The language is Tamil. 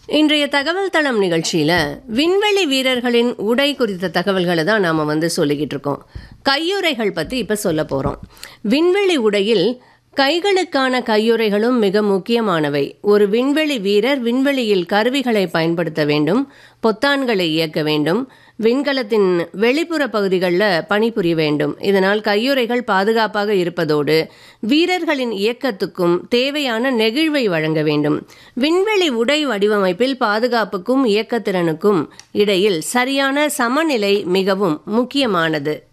இன்றைய தகவல் தளம் நிகழ்ச்சியில விண்வெளி வீரர்களின் உடை குறித்த தகவல்களை தான் நாம வந்து சொல்லிக்கிட்டு இருக்கோம் கையுறைகள் பத்தி இப்ப சொல்ல போறோம் விண்வெளி உடையில் கைகளுக்கான கையுறைகளும் மிக முக்கியமானவை ஒரு விண்வெளி வீரர் விண்வெளியில் கருவிகளை பயன்படுத்த வேண்டும் பொத்தான்களை இயக்க வேண்டும் விண்கலத்தின் வெளிப்புற பகுதிகளில் பணிபுரிய வேண்டும் இதனால் கையுறைகள் பாதுகாப்பாக இருப்பதோடு வீரர்களின் இயக்கத்துக்கும் தேவையான நெகிழ்வை வழங்க வேண்டும் விண்வெளி உடை வடிவமைப்பில் பாதுகாப்புக்கும் இயக்கத்திறனுக்கும் இடையில் சரியான சமநிலை மிகவும் முக்கியமானது